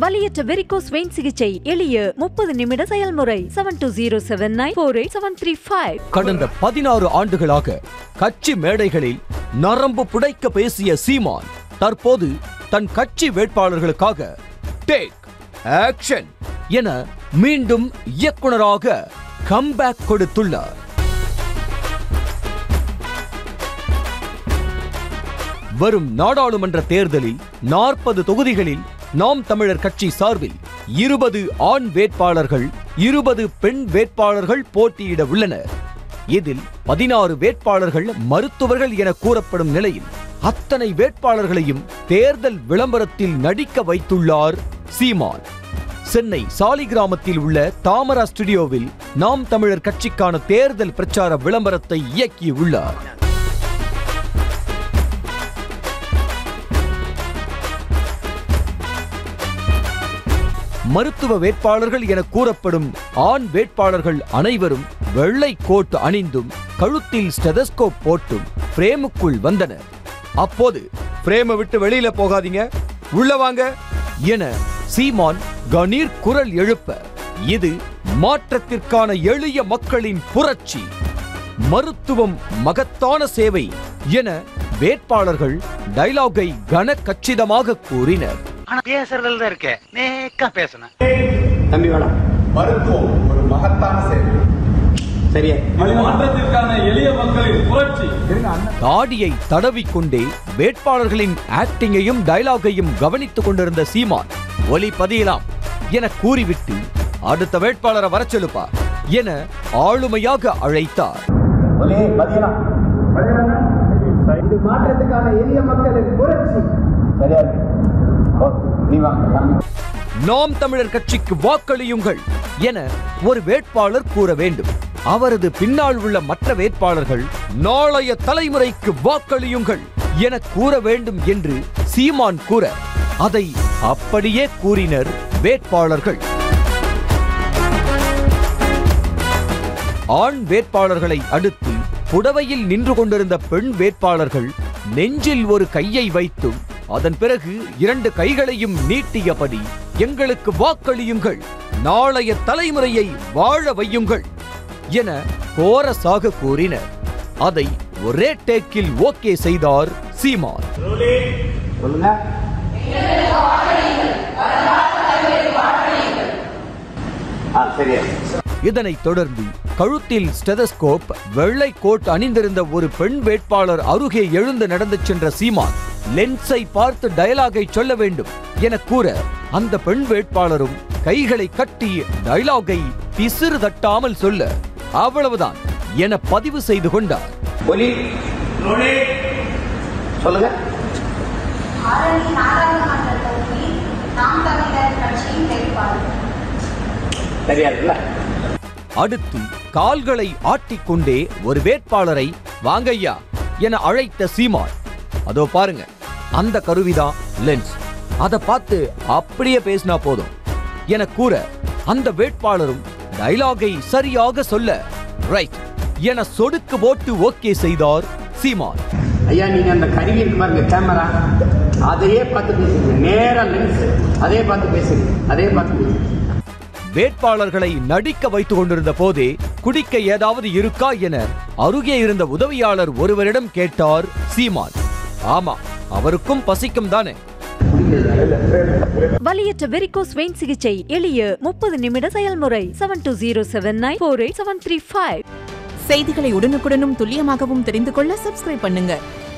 வலியற்ற varicose vein சிகிச்சை எளிய முப்பது நிமிட செயல்முறை seven two zero seven nine four eight seven three five கடந்த பதினாறு ஆண்டுகளாக கட்சி மேடைகளில் நரம்பு புடைக்க பேசிய சீமான் தற்போது தன் கட்சி வேட்பாளர்களுக்காக டேக் ஆக்ஷன் என மீண்டும் இயக்குனராக கம்பேக் கொடுத்துள்ளார் வரும் நாடாளுமன்ற தேர்தலில் நாற்பது தொகுதிகளில் நாம் தமிழர் கட்சி சார்பில் இருபது ஆண் வேட்பாளர்கள் இருபது பெண் வேட்பாளர்கள் போட்டியிட உள்ளனர் இதில் பதினாறு வேட்பாளர்கள் மருத்துவர்கள் என கூறப்படும் நிலையில் அத்தனை வேட்பாளர்களையும் தேர்தல் விளம்பரத்தில் நடிக்க வைத்துள்ளார் சீமான் சென்னை சாலிகிராமத்தில் உள்ள தாமரா ஸ்டுடியோவில் நாம் தமிழர் கட்சிக்கான தேர்தல் பிரச்சார விளம்பரத்தை இயக்கியுள்ளார் மருத்துவ வேட்பாளர்கள் என கூறப்படும் ஆண் வேட்பாளர்கள் அனைவரும் வெள்ளை கோட் அணிந்தும் கழுத்தில் ஸ்டெதஸ்கோப் போட்டும் பிரேமுக்குள் வந்தனர் அப்போது பிரேமை விட்டு வெளியில போகாதீங்க உள்ள வாங்க என சீமான் கணீர் குரல் எழுப்ப இது மாற்றத்திற்கான எளிய மக்களின் புரட்சி மருத்துவம் மகத்தான சேவை என வேட்பாளர்கள் டைலாகை கன கச்சிதமாக கூறினர் ஆனா பேசுறதுல தான் இருக்க நேக்கா பேசணும் தம்பி வேணாம் மருத்துவம் ஒரு மகத்தான சேவை சரியா மாற்றத்திற்கான எளிய மக்களின் புரட்சி தாடியை தடவிக்கொண்டே வேட்பாளர்களின் ஆக்டிங்கையும் டயலாகையும் கவனித்துக் கொண்டிருந்த சீமான் ஒலி பதியலாம் என கூறிவிட்டு அடுத்த வேட்பாளரை வரச் சொல்லுப்பா என ஆளுமையாக அழைத்தார் ஒலே பதியலாம் இது மாற்றத்துக்கான எளிய மக்களின் புரட்சி சரியா இருக்கு ஓ, நீ வா தம்பி. நாம் தமிழர் கட்சிக்கு வாக்களியுங்கள் என ஒரு வேட்பாளர் கூற வேண்டும் அவரது பின்னால் உள்ள மற்ற வேட்பாளர்கள் நாளைய தலைமுறைக்கு வாக்களியுங்கள் என கூற வேண்டும் என்று சீமான் கூற அதை அப்படியே கூறினர் வேட்பாளர்கள் ஆண் வேட்பாளர்களை அடுத்து புடவையில் நின்று கொண்டிருந்த பெண் வேட்பாளர்கள் நெஞ்சில் ஒரு கையை வைத்தும் அதன் பிறகு இரண்டு கைகளையும் நீட்டியபடி எங்களுக்கு வாக்களியுங்கள் நாளைய தலைமுறையை வாழ வையுங்கள் என கோரசாக கூறினர் அதை ஒரே டேக்கில் ஓகே செய்தார் சீமான் சொல்லுங்க ஆ சரியா இதனைத் தொடர்ந்து கழுத்தில் ஸ்டெதஸ்கோப் வெள்ளை கோட் அணிந்திருந்த ஒரு பெண் வேட்பாளர் அருகே எழுந்து நடந்து சென்ற சீமான் லென்ஸை பார்த்து டயலாகை சொல்ல வேண்டும் என கூற அந்த பெண் வேட்பாளரும் கைகளை கட்டி டயலாகை பிசிறு தட்டாமல் சொல்ல அவ்வளவுதான் என பதிவு செய்து கொண்டார் ஒலி சொல்லுங்க ஆரணி நாடாளுமன்ற தொகுதி நாம் தமிழர் கட்சியின் வேட்பாளர் சரியா இருக்குல்ல அடுத்து கால்களை ஆட்டிக்கொண்டே ஒரு வேட்பாளரை வாங்கய்யா என அழைத்த சீமான் அதோ பாருங்க அந்த கருவிதான் லென்ஸ் அதை பார்த்து அப்படியே பேசினா போதும் என கூற அந்த வேட்பாளரும் டைலாகை சரியாக சொல்ல ரைட் என சொடுக்கு போட்டு ஓகே செய்தார் சீமான் ஐயா நீங்க அந்த கருவி இருக்கு பாருங்க கேமரா அதையே பார்த்து பேசுங்க நேரா லென்ஸ் அதே பார்த்து பேசுங்க அதே பார்த்து பேசுங்க வேட்பாளர்களை நடிக்க வைத்துக் கொண்டிருந்த போதே குடிக்க ஏதாவது இருக்கா என அருகே இருந்த உதவியாளர் ஒருவரிடம் கேட்டார் சீமான் ஆமா அவருக்கும் பசிக்கும் தானே வலியற்ற வெரிகோஸ் வெயின் சிகிச்சை எளிய முப்பது நிமிட செயல்முறை seven two zero seven nine four eight seven three five செய்திகளை உடனுக்குடனும் துல்லியமாகவும் தெரிந்து கொள்ள சப்ஸ்கிரைப் பண்ணுங்க